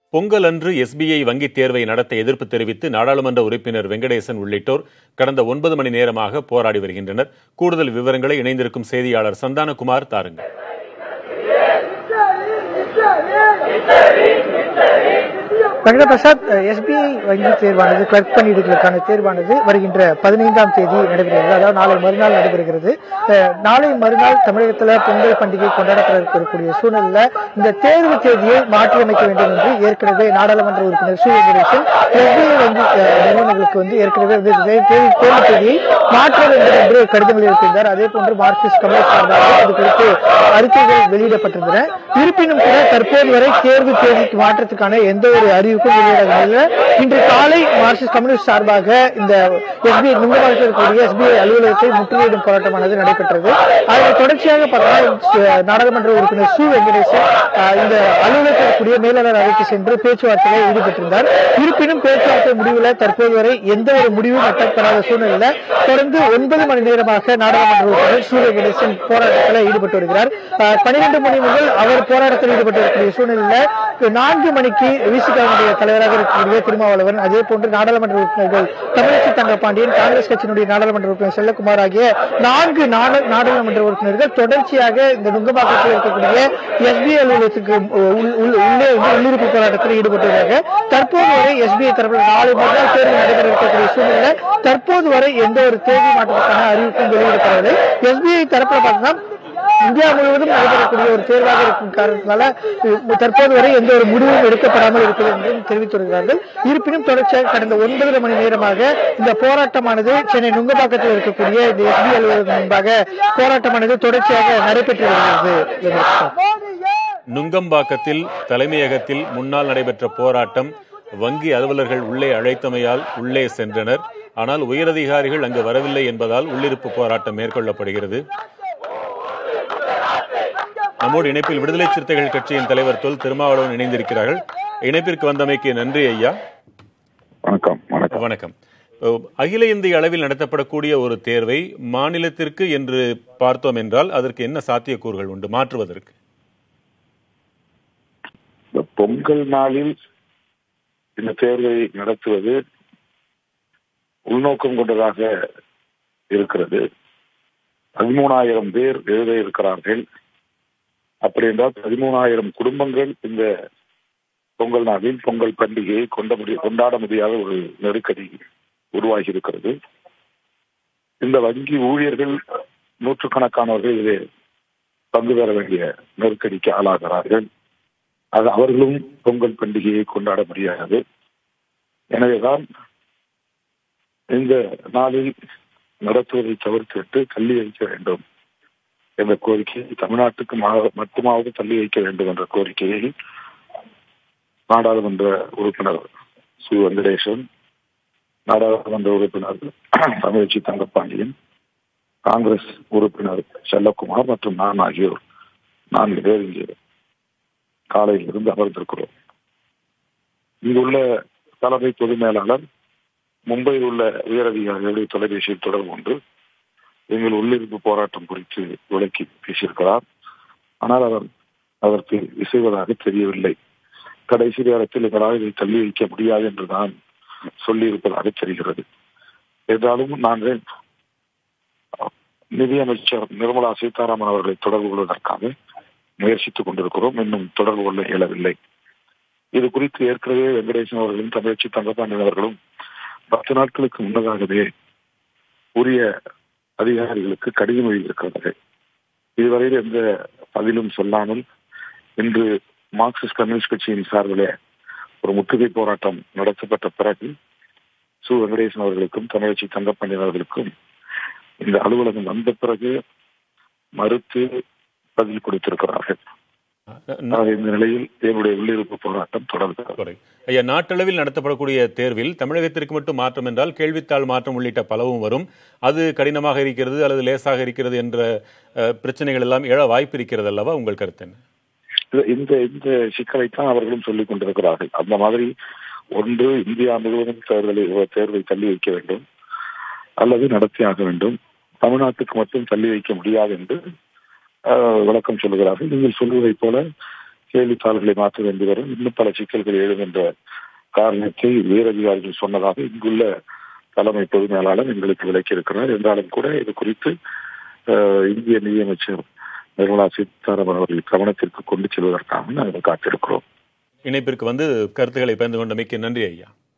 பொங்கல் அன்று எஸ்பிஐ வங்கித் தேர்வை நடத்த எதிர்ப்பு தெரிவித்து நாடாளுமன்ற உறுப்பினர் வெங்கடேசன் உள்ளிட்டோர் கடந்த ஒன்பது மணி நேரமாக போராடி வருகின்றனர் கூடுதல் விவரங்களை இணைந்திருக்கும் செய்தியாளர் சந்தானகுமார் தாருங்கள் வெங்கடபிரசாத் எஸ்பிஐ வங்கி தேர்வானது கிளர்க் பணியிடங்களுக்கான தேர்வானது வருகின்ற பதினைந்தாம் தேதி நடைபெறுகிறது அதாவது நாளை மறுநாள் நடைபெறுகிறது அஹ், நாளை மறுநாள் தமிழகத்தில் பொங்கல் பண்டிகை கொண்டாடப்பட இருக்கக்கூடிய சூழலில் இந்த தேர்வு தேதியை மாற்றியமைக்க வேண்டும் என்று ஏற்கனவே நாடாளுமன்ற உறுப்பினர் சு வெங்கடேசன் எஸ்பிஐ வங்கி அஹ், நிறுவனங்களுக்கு வந்து ஏற்கனவே வந்து இந்த தே- தேதி- தேர்வு தேதியை மாற்ற வேண்டும் என்று கடிதங்கள் எழுப்பியிருந்தார் அதே போன்று மார்க்சிஸ்ட் கம்யூனிஸ்ட் சார்பாக இது குறித்து அறிக்கைகள் வெளியிடப்பட்டிருந்தன இருப்பினும் கூட தற்போது வரை தேர்வு தேதிக்கு மாற்றத்துக்கான எந்த ஒரு அறிவிப்பும் வெளியிடாத நிலையில் இன்று காலை மார்க்சிஸ்ட் கம்யூனிஸ்ட் சார்பாக இந்த எஸ்பிஐ நுங்கமாகத்தில் இருக்கக்கூடிய எஸ்பிஐ அலுவலகத்தை முற்றுகையிடும் போராட்டமானது நடைபெற்றது அதனை தொடர்ச்சியாக பார்த்தா நாடாளுமன்ற உறுப்பினர் சு வெங்கடேசன் அஹ், இந்த அலுவலகத்தில் இருக்கக்கூடிய மேலாளர் அறைக்கு சென்று பேச்சுவார்த்தையில் ஈடுபட்டிருந்தார் இருப்பினும் பேச்சுவார்த்தை முடிவில் தற்போது வரை எந்த ஒரு முடிவும் எட்டப்படாத சூழ்நிலையில தொடர்ந்து ஒன்பது மணி நேரமாக நாடாளுமன்ற உறுப்பினர் சு வெங்கடேசன் போராட்டத்தில் ஈடுபட்டு வருகிறார் அஹ், பன்னிரண்டு மணி முதல் அவர் போராட்டத்தில் ஈடுபட்டு இருக்கக்கூடிய சூழ்நிலையில நான்கு மணிக்கு விசிகாவுடைய தலைவராக இருக்கக்கூடிய திருமாவளவன் அதே போன்று நாடாளுமன்ற உறுப்பினர்கள் தமிழச்சி தங்கப்பாண்டியன் காங்கிரஸ் கட்சியினுடைய நாடாளுமன்ற உறுப்பினர் செல்லக்குமார் ஆகிய நான்கு நாடா- நாடாளுமன்ற உறுப்பினர்கள் தொடர்ச்சியாக இந்த நுங்கம்பாக்கத்தில் இருக்கக்கூடிய எஸ்பிஐ அலுவலகத்துக்கு உள்- உள்- உள்ளே வந்து உள்ளிருப்பு போராட்டத்தில் ஈடுபட்டுள்ளாங்க தற்போது வரை எஸ்பிஐ தரப்பில் நாளை மறுநாள் தேர்வு நடைபெற இருக்கக்கூடிய சூழ்நிலை தற்போது வரை எந்த ஒரு தேதி மாற்றத்துக்கான அறிவிப்பும் வெளியிடப்படவில்லை எஸ்பிஐ தரப்பில் பார்த்தீங்கன்னா இந்தியா முழுவதும் நடைபெறக்கூடிய ஒரு தேர்வாக இருக்கும் காரணத்தினால அஹ், தற்போது வரை எந்த ஒரு முடிவும் எடுக்கப்படாமல் இருக்கிறது என்றும் தெரிவித்து வருகிறார்கள் இருப்பினும் தொடர்ச்சியாக கடந்த ஒன்பதரை மணி நேரமாக இந்த போராட்டமானது சென்னை நுங்கம்பாக்கத்தில் இருக்கக்கூடிய இந்த எஸ்பி அலுவலகம் முன்பாக போராட்டமானது தொடர்ச்சியாக நடைபெற்று வருகிறது வெங்கடேஷ். நுங்கம்பாக்கத்தில் தலைமையகத்தில் முன்னால் நடைபெற்ற போராட்டம் வங்கி அலுவலர்கள் உள்ளே அழைத்தமையால் உள்ளே சென்றனர் ஆனால் உயரதிகாரிகள் அங்கு வரவில்லை என்பதால் உள்ளிருப்பு போராட்டம் மேற்கொள்ளப்படுகிறது நம்மோடு இணைப்பில் விடுதலை சிறுத்தைகள் கட்சியின் தலைவர் தொல் திருமாவளவன் இணைந்திருக்கிறார்கள் இணைப்பிற்கு வந்தமைக்கு நன்றி ஐயா வணக்கம் வணக்கம் வணக்கம் அஹ், அகில இந்திய அளவில் நடத்தப்படக்கூடிய ஒரு தேர்வை மாநிலத்திற்கு என்று பார்த்தோம் என்றால் அதற்கு என்ன சாத்தியக்கூறுகள் உண்டு மாற்றுவதற்கு இந்த பொங்கல் நாளில் இந்த தேர்வை நடத்துவது உள்நோக்கம் கொண்டதாக இருக்கிறது பதிமூணாயிரம் பேர் எழுத இருக்கிறார்கள் அப்படி என்றால் பதிமூணாயிரம் குடும்பங்கள் இந்த பொங்கல் நாளில் பொங்கல் பண்டிகையை கொண்ட முடிய கொண்டாட முடியாத ஒரு நெருக்கடி உருவாகி இருக்கிறது இந்த வங்கி ஊழியர்கள் நூற்றுக்கணக்கானவர்கள் இதில் பங்கு பெற வேண்டிய நெருக்கடிக்கு ஆளாகிறார்கள் அது அவர்களும் பொங்கல் பண்டிகையை கொண்டாட முடியாது எனவேதான் இந்த நாளில் நடத்துவதை தவிர்த்துவிட்டு தள்ளி வைக்க வேண்டும் என்ற கோரிக்கை தமிழ்நாட்டுக்கு மா- மட்டுமாவது தள்ளி வைக்க வேண்டும் என்ற கோரிக்கையை நாடாளுமன்ற உறுப்பினர் சு வெங்கடேசன் நாடாளுமன்ற உறுப்பினர் தமிழச்சி தங்கப்பாண்டியன் காங்கிரஸ் உறுப்பினர் செல்லக்குமார் மற்றும் நான் ஆகியோர் நான்கு பேர் இங்கே காலையில் இருந்து அமர்ந்திருக்கிறோம் இங்குள்ள தலைமை பொது மேலாளர் மும்பையில் உள்ள உயரதிகாரிகளை தொலைபேசியில் தொடர்பு கொண்டு எங்கள் உள்ளிருப்பு போராட்டம் குறித்து விளக்கி பேசியிருக்கிறார் ஆனால் அவர் அதற்கு இசைவதாக தெரியவில்லை கடைசி நேரத்தில் எங்களால் இதை தள்ளி வைக்க முடியாது என்று நான் சொல்லியிருப்பதாக தெரிகிறது என்றாலும் நாங்கள் நிதியமைச்சர் நிர்மலா சீதாராமன் அவர்களை தொடர்பு கொள்வதற்காக முயற்சித்துக் கொண்டிருக்கிறோம் இன்னும் தொடர்பு கொள்ள இயலவில்லை இது குறித்து ஏற்கனவே வெங்கடேசன் அவர்களும் தமிழச்சி தங்கப்பாண்டியன் அவர்களும் பத்து நாட்களுக்கு முன்னதாகவே உரிய அதிகாரிகளுக்கு கடிதம் எழுதியிருக்கிறார்கள் இதுவரையில் எந்த பதிலும் சொல்லாமல் இன்று மார்க்சிஸ்ட் கம்யூனிஸ்ட் கட்சியின் சார்பில் ஒரு முற்றுகை போராட்டம் நடத்தப்பட்ட பிறகு சு வெங்கடேசன் அவர்களுக்கும் தமிழச்சி தங்கப்பாண்டியன் அவர்களுக்கும் இந்த அலுவலகம் வந்த பிறகு மறுத்து பதில் கொடுத்திருக்கிறார்கள் ஆக இந்த நிலையில் என்னுடைய உள்ளிருப்பு போராட்டம் தொடர்கிறது குறை. ஐயா நாட்டளவில் நடத்தப்படக்கூடிய தேர்வில் தமிழகத்திற்கு மட்டும் மாற்றம் என்றால் கேள்வித்தாள் மாற்றம் உள்ளிட்ட பலவும் வரும் அது கடினமாக இருக்கிறது அல்லது லேசாக இருக்கிறது என்ற அஹ், பிரச்சனைகள் எல்லாம் எழ வாய்ப்பு இருக்கிறது அல்லவா உங்கள் கருத்து என்ன இது- இந்த இந்த சிக்கலைத்தான் அவர்களும் சொல்லிக் கொண்டிருக்கிறார்கள் அந்த மாதிரி ஒன்று இந்தியா முழுவதும் தேர்தலை தேர்வை தள்ளி வைக்க வேண்டும் அல்லது நடத்தியாக வேண்டும் தமிழ்நாட்டுக்கு மட்டும் தள்ளி வைக்க முடியாது என்று ஆஹ், விளக்கம் சொல்லுகிறார்கள் நீங்கள் சொல்வதைப் போல கேள்வித்தாள்களை மாற்ற வேண்டி வரும் இன்னும் பல சிக்கல்கள் எழும் என்ற காரணத்தை உயரதிகாரிகள் சொன்னதாக இங்குள்ள தலைமை பொது மேலாளர் எங்களுக்கு விளக்கியிருக்கிறார் என்றாலும் கூட இது குறித்து அஹ், இந்திய நிதியமைச்சர் நிர்மலா சீதாராமன் அவர்கள் கவனத்திற்கு கொண்டு செல்வதற்காக நாங்கள் காத்திருக்கிறோம் இணைப்பிற்கு வந்து கருத்துக்களை பகிர்ந்து கொண்டமைக்கு நன்றி ஐயா